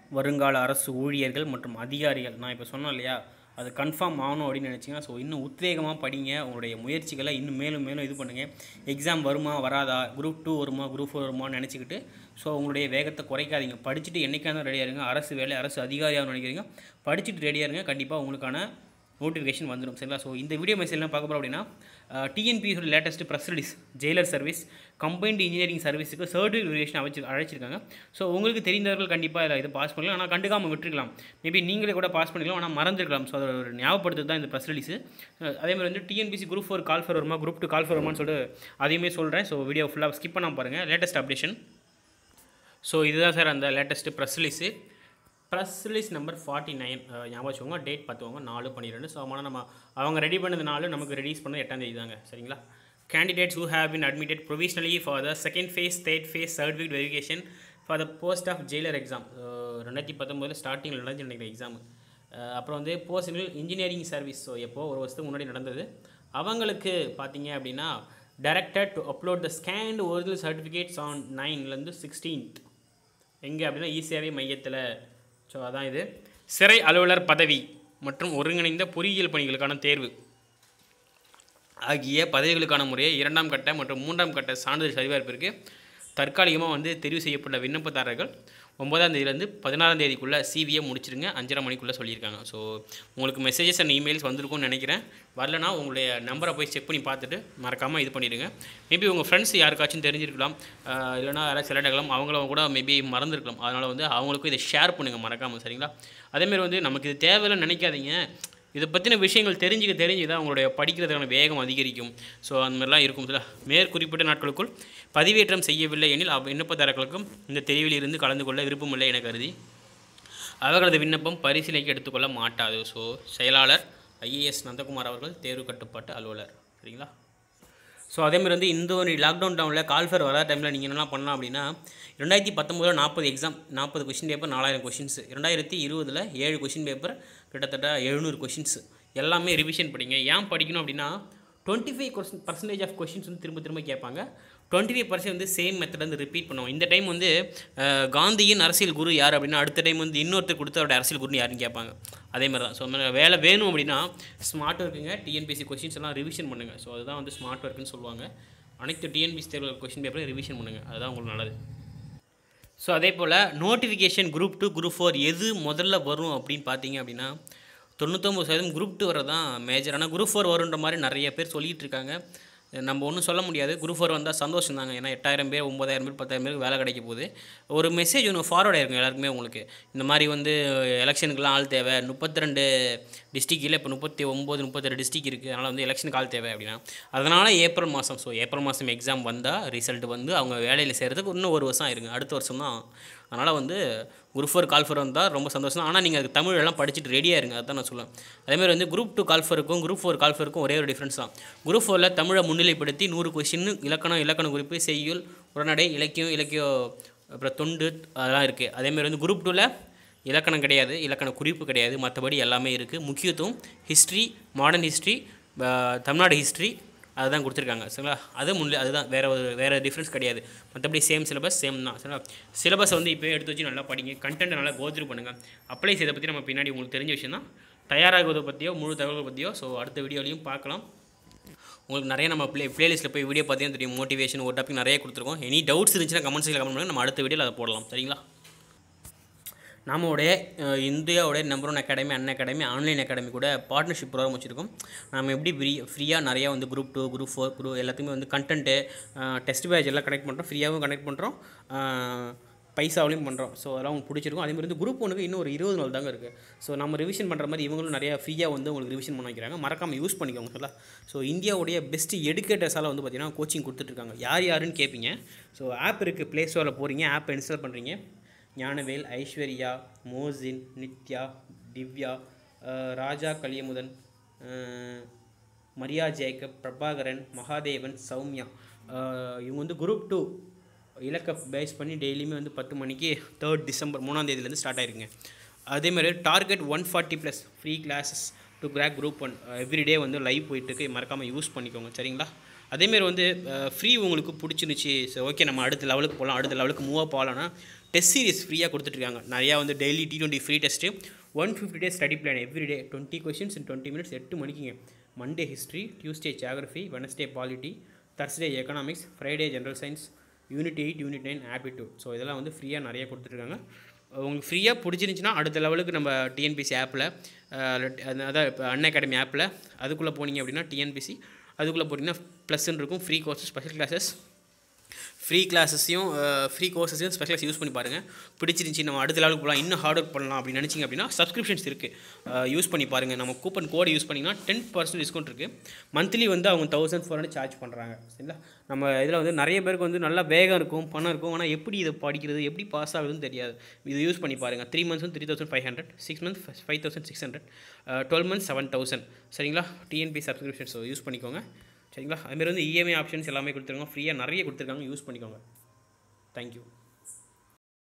வருங்கால அரசு ஊழியர்கள் மற்றும் அதிகாரிகள் நான் இப்போ சொன்னேன் இல்லையா அது கன்ஃபார்ம் ஆகணும் அப்படின்னு நினச்சிங்கன்னா ஸோ இன்னும் உத்வேகமாக படிங்க உங்களுடைய முயற்சிகளை இன்னும் மேலும் மேலும் இது பண்ணுங்கள் எக்ஸாம் வருமா வராதா குரூப் டூ வருமா குரூப் ஃபோர் வருமான்னு நினச்சிக்கிட்டு ஸோ உங்களுடைய வேகத்தை குறைக்காதீங்க படிச்சுட்டு என்றைக்காக இருந்தாலும் ரெடியாக இருங்க அரசு வேலை அரசு அதிகாரியாக நினைக்கிறீங்க படிச்சுட்டு ரெடியாக இருங்க கண்டிப்பாக உங்களுக்கான நோட்டிஃபிகேஷன் வந்துடும் சரிங்களா ஸோ இந்த வீடியோ மெசேஜ் என்ன பார்க்க போகிறோம் அப்படின்னா டிஎன்பிஎஸோட latest press release jailer service combined engineering சர்வீஸுக்கு சர்டிஃபிகேஷன் அமைச்சு அழைச்சிருக்காங்க ஸோ உங்களுக்கு தெரிந்தவர்கள் கண்டிப்பாக இதில் இது பாஸ் பண்ணலாம் ஆனால் கண்டுக்காமல் விட்டுருக்கலாம் மேபி நீங்களே கூட பாஸ் பண்ணிக்கலாம் ஆனால் மறந்துருக்கலாம் ஸோ அதை ஒரு ஞாபகப்படுத்துறது தான் இந்த ப்ரெஸ் ரிலீஸு அதே மாதிரி வந்து TNPSC group four call for வருமா குரூப் டூ கால் ஃபர் வருமான்னு சொல்லிட்டு அதையுமே சொல்கிறேன் ஸோ வீடியோ ஃபுல்லாக ஸ்கிப் பண்ணாமல் பாருங்கள் லேட்டஸ்ட் அப்டேஷன் ஸோ இதுதான் சார் அந்த latest press release press release number forty nine ஞாபகம் வச்சுக்கோங்க டேட் பார்த்துக்கோங்க நாலு பன்னிரெண்டு ஸோ ஆனால் நம்ம அவங்க ரெடி பண்ணது நாலு நமக்கு ரிலீஸ் பண்ணது எட்டாம் தேதி தாங்க சரிங்களா candidates who have been admitted provisionally for the second phase third phase certificate verification for the post of jailer exam ரெண்டாயிரத்தி பத்தொம்போதில் ஸ்டார்டிங்கில் நடந்து நினைக்கிற எக்ஸாமு அப்புறம் வந்து போஸ்ட் இன்ஜினியரிங் சர்வீஸ் ஸோ எப்போ ஒரு வருஷத்துக்கு முன்னாடி நடந்தது அவங்களுக்கு பார்த்தீங்க அப்படின்னா directed to upload the scanned original certificates on நைன்லேருந்து சிக்ஸ்டீன்த் எங்கே அப்படின்னா இசேவை மையத்தில் ஸோ அதான் இது சிறை அலுவலர் பதவி மற்றும் ஒருங்கிணைந்த பொறியியல் பணிகளுக்கான தேர்வு ஆகிய பதவிகளுக்கான முறையை இரண்டாம் கட்ட மற்றும் மூன்றாம் கட்ட சான்றிதழ் சரிபார்ப்பிற்கு தற்காலிகமாக வந்து தெரிவு செய்யப்பட்ட விண்ணப்பதாரர்கள் ஒன்பதாம் தேதியிலேருந்து பதினாறாம் தேதிக்குள்ளே சிவியை முடிச்சிருங்க அஞ்சரை மணிக்குள்ளே சொல்லியிருக்காங்க ஸோ உங்களுக்கு மெசேஜஸ் அண்ட் இமெயில்ஸ் வந்திருக்கும்னு நினைக்கிறேன் வரலனா உங்களுடைய நம்பரை போய் செக் பண்ணி பார்த்துட்டு மறக்காமல் இது பண்ணிடுங்க மேபி உங்கள் ஃப்ரெண்ட்ஸ் யாருக்காச்சும் தெரிஞ்சிருக்கலாம் ஆஹ் இல்லைனா யாராச்சும் செலக்ட் ஆகலாம் அவங்கள கூட மேபி மறந்துருக்கலாம் அதனால் வந்து அவங்களுக்கும் இதை ஷேர் பண்ணுங்கள் மறக்காமல் சரிங்களா அதேமாரி வந்து நமக்கு இது தேவையில்லைன்னு நினைக்காதீங்க இதை பற்றின விஷயங்கள் தெரிஞ்சுக்க தெரிஞ்சு தான் உங்களுடைய படிக்கிறதுக்கான வேகம் அதிகரிக்கும் ஸோ அந்த மாதிரிலாம் இருக்கும் சில மேற்குறிப்பிட்ட நாட்களுக்குள் பதிவேற்றம் செய்யவில்லை எனில் அவ் விண்ணப்பதாரர்களுக்கும் இந்த தெரிவில் இருந்து கலந்து கொள்ள விருப்பமில்லை என கருதி அவர்களது விண்ணப்பம் பரிசீலனைக்கு எடுத்துக்கொள்ள மாட்டாது ஸோ செயலாளர் ஐஏஎஸ் நந்தகுமார் அவர்கள் தேர்வு கட்டுப்பாட்டு அலுவலர் சரிங்களா ஸோ அதேமாதிரி வந்து இந்த ஒரு லாக்டவுன் டவுனில் கால்ஃபர் வராத டைமில் நீங்கள் என்னெல்லாம் பண்ணலாம் அப்படின்னா ரெண்டாயிரத்தி பத்தொம்போதில் நாற்பது எக்ஸாம் நாற்பது கொஷின் பேப்பர் நாலாயிரம் கொஷின்ஸ் ரெண்டாயிரத்தி இருபதில் ஏழு கொஷின் பேப்பர் கிட்டத்தட்ட எழுநூறு கொஷின்ஸ் எல்லாமே ரிவிஷன் படிங்க ஏன் படிக்கணும் அப்படின்னா twenty five question percentage of questions வந்து திரும்ப திரும்ப கேட்பாங்க டுவெண்ட்டி ஃபைவ் பர்சன்ட் வந்து சேம் மெத்தட் வந்து ரிப்பீட் பண்ணுவோம் இந்த டைம் வந்து அஹ், காந்தியின் அரசியல் குரு யார் அப்படின்னா அடுத்த டைம் வந்து இன்னொருத்தர் கொடுத்து அவருடைய அரசியல் குருன்னு யாருன்னு கேட்பாங்க அதே மாதிரி தான் ஸோ அந்த மாதிரி வேலை வேணும் அப்படின்னா ஸ்மார்ட் ஒர்க்குங்க டிஎன்பிசி கொஷின்ஸ் எல்லாம் ரிவிஷன் பண்ணுங்கள் ஸோ அதுதான் வந்து ஸ்மார்ட் ஒர்க்குன்னு சொல்லுவாங்க அனைத்து டிஎன்பிசி தேர்வு கொஷின் பேப்பரையும் ரிவிஷன் பண்ணுங்கள் அதுதான் உங்களுக்கு நல்லது ஸோ அதே போல் notification group two group four எது முதல்ல வரும் அப்படின்னு பார்த்தீங்க அப்படின்னா தொண்ணூத்தொம்பது சதவீதம் குரூப் டூ வரதான் மேஜர் ஆனால் குரூப் ஃபோர் வருன்ற மாதிரி நிறைய பேர் சொல்லிகிட்டு இருக்காங்க நம்ம ஒன்றும் சொல்ல முடியாது குரூப் ஃபோர் வந்தால் சந்தோஷம் தாங்க ஏன்னா எட்டாயிரம் பேர் ஒம்பதாயிரம் பேர் பத்தாயிரம் பேருக்கு வேலை கிடைக்க போகுது ஒரு மெசேஜ் ஒன்று ஃபார்வர்ட் ஆயிருக்கும் எல்லாருக்குமே உங்களுக்கு இந்த மாதிரி வந்து எலெக்ஷனுக்குலாம் ஆள் தேவை முப்பத்தி ரெண்டு டிஸ்ட்ரிக்டில் இப்போ முப்பத்தி ஒம்பது முப்பத்தெட்டு டிஸ்ட்ரிக் இருக்குது அதனால் வந்து எலெக்ஷனுக்கு ஆள் தேவை அப்படின்னா அதனால் ஏப்ரல் மாதம் ஸோ ஏப்ரல் மாதம் எக்ஸாம் வந்தால் ரிசல்ட் வந்து அவங்க வேலையில் சேர்கிறதுக்கு இன்னும் ஒரு வருஷம் ஆயிருங்க அடுத்த வருஷம் தான் அதனால் வந்து குரூப் ஃபோர் கால் ஃபோர் வந்தால் ரொம்ப சந்தோஷம் தான் ஆனால் நீங்கள் அதுக்கு தமிழ் எல்லாம் படிச்சுட்டு ரெடியாக இருங்க அதுதான் நான் சொல்லுவேன் அதேமாதிரி வந்து குரூப் டூ கால் ஃபோருக்கும் குரூப் ஃபோர் கால் ஃபோருக்கும் ஒரே ஒரு டிஃப்ரென்ஸ் தான் குரூப் ஃபோரில் தமிழை முன்னிலைப்படுத்தி நூறு கொஷின் இலக்கணம் இலக்கண குறிப்பு செய்யுள் உரைநடை இலக்கியம் இலக்கியம் அப்புறம் தொண்டு அதெல்லாம் இருக்குது அதேமாதிரி வந்து குரூப் டூவில் இலக்கணம் கிடையாது இலக்கண குறிப்பு கிடையாது மற்றபடி எல்லாமே இருக்குது முக்கியத்துவம் history modern history Tamil Nadu history அதுதான் கொடுத்துருக்காங்க சரிங்களா அது முன்னே அதுதான் வேறு ஒரு வேறு டிஃப்ரென்ஸ் கிடையாது மற்றபடி சேம் சிலபஸ் சேம் தான் சரிங்களா சிலபஸை வந்து இப்போ எடுத்து வச்சு நல்லா படிங்க கண்டென்ட் நல்லா கோத்ரூ பண்ணுங்கள் அப்ளை செய்த பற்றி நம்ம பின்னாடி உங்களுக்கு தெரிஞ்ச விஷயம் தான் தயாராகுவதை பற்றியோ முழு தகவல்களை பற்றியோ ஸோ அடுத்த வீடியோலையும் பார்க்கலாம் உங்களுக்கு நிறைய நம்ம ப்ளே ப்ளேலிஸ்ட்டில் போய் வீடியோ பார்த்தீங்கன்னா தெரியும் மோட்டிவேஷன் ஒரு டாபிக் நிறைய கொடுத்துருக்கோம் எனி டவுட்ஸ் இருந்துச்சுன்னா கமெண்ட் செக்ஷனில் கமெண்ட் பண்ணுங்க நம்ம அடுத்த வீடியோவில் அதை போடலாம் சரிங்களா நம்மளுடைய அஹ், இந்தியாவுடைய number one academy unacademy online academy கூட பார்ட்னர்ஷிப் ப்ரோக்ராம் வச்சுருக்கோம் நம்ம எப்படி ஃப்ரீ ஃப்ரீயாக நிறையா வந்து group two group four group எல்லாத்துக்குமே வந்து கண்டென்ட்டு டெஸ்ட் பேட்ச் எல்லாம் கனெக்ட் பண்ணுறோம் ஃப்ரீயாகவும் கனெக்ட் பண்ணுறோம் பைசாவிலையும் பண்ணுறோம் ஸோ அதெல்லாம் உங்களுக்கு பிடிச்சிருக்கும் அதே மாதிரி வந்து குரூப் ஒன்றுக்கு இன்னும் ஒரு இருபது நாள் தாங்க இருக்குது ஸோ நம்ம ரிவிஷன் பண்ணுற மாதிரி இவங்களும் நிறையா ஃப்ரீயாக வந்து உங்களுக்கு ரிவிஷன் பண்ண வைக்கிறாங்க மறக்காமல் யூஸ் பண்ணிக்கோங்க சரிங்களா ஸோ இந்தியாவுடைய பெஸ்ட் எடுக்கேட்டர்ஸால் வந்து பார்த்தீங்கன்னா கோச்சிங் கொடுத்துட்ருக்காங்க யார் யாருன்னு கேட்பீங்க ஸோ ஆப் இருக்குது ப்ளே ஸ்டோரில் போகிறீங்க ஆப் இன்ஸ்டால் பண்ணுறீங்க ஞானவேல் ஐஸ்வர்யா மோசின் நித்யா திவ்யா அஹ், ராஜா கலியமுதன் அஹ், மரியா ஜேக்கப் பிரபாகரன் மகாதேவன் சௌமியா அஹ், இவங்க வந்து குரூப் டூ இலக்க பேஸ் பண்ணி டெய்லியுமே வந்து பத்து மணிக்கு தேர்ட் டிசம்பர் மூணாம் தேதியிலேருந்து ஸ்டார்ட் ஆயிருங்க அதேமாதிரி target one forty plus free classes to crack group one everyday வந்து லைவ் போயிட்டுருக்கு மறக்காமல் யூஸ் பண்ணிக்கோங்க சரிங்களா அதேமாரி வந்து ஃப்ரீ உங்களுக்கு பிடிச்சிருந்துச்சி சரி ஓகே நம்ம அடுத்த லெவலுக்கு போகலாம் அடுத்த லெவலுக்கு மூவ் அப் ஆகலாம்னா டெஸ்ட் சீரிஸ் ஃப்ரீயாக கொடுத்துட்ருக்காங்க நிறையா வந்து daily T twenty free test one fifty days study plan every day twenty questions in twenty minutes எட்டு மணிக்குங்க Monday history Tuesday geography Wednesday polity Thursday economics Friday general science unit eight unit nine aptitude so இதெல்லாம் வந்து ஃப்ரீயாக நிறைய கொடுத்துட்ருக்காங்க உங்களுக்கு ஃப்ரீயாக பிடிச்சிருந்துச்சின்னா அடுத்த லெவலுக்கு நம்ம டிஎன்பிசி ஆப்பில் அதான் இப்போ அன் அகாடமி ஆப்பில் அதுக்குள்ளே போனீங்க அப்படின்னா டிஎன்பிசி அதுக்குள்ளே போனீங்கன்னா ப்ளஸ்ன்னு இருக்கும் free courses special classes free கிளாஸஸையும் ஃப்ரீ கோர்சஸையும் ஸ்பெஷல்ஸ் யூஸ் பண்ணி பாருங்கள் பிடிச்சிருந்துச்சி நம்ம அடுத்த லெவலுக்கு போகலாம் இன்னும் ஹார்ட் ஒர்க் பண்ணலாம் அப்படின்னு நினச்சிங்க அப்படின்னா சப்ஸ்கிரிப்ஷன்ஸ் இருக்குது யூஸ் பண்ணி பாருங்கள் நம்ம கூப்பன் கோடு யூஸ் பண்ணிங்கன்னா டென் பர்சன்ட் டிஸ்கவுண்ட் இருக்குது மந்த்லி வந்து அவங்க தௌசண்ட் ஃபோர் ஹண்ட்ரட் சார்ஜ் பண்ணுறாங்க சரிங்களா நம்ம இதில் வந்து நிறைய பேருக்கு வந்து நல்லா வேகம் இருக்கும் பணம் இருக்கும் ஆனால் எப்படி இதை படிக்கிறது எப்படி பாஸ் ஆகுதுன்னு தெரியாது இது யூஸ் பண்ணி பாருங்கள் த்ரீ மந்த்ஸ் வந்து three thousand five hundred six months five thousand six hundred twelve months seven thousand சரிங்களா டிஎன்பி சப்ஸ்கிரிப்ஷன்ஸ் யூஸ் பண்ணிக்கோங்க சரிங்களா அதுமாரி வந்து இஎம்ஐ ஆப்ஷன்ஸ் எல்லாமே கொடுத்துருக்காங்க ஃப்ரீயாக நிறைய கொடுத்துருக்காங்க யூஸ் பண்ணிக்கோங்க தேங்க்யூ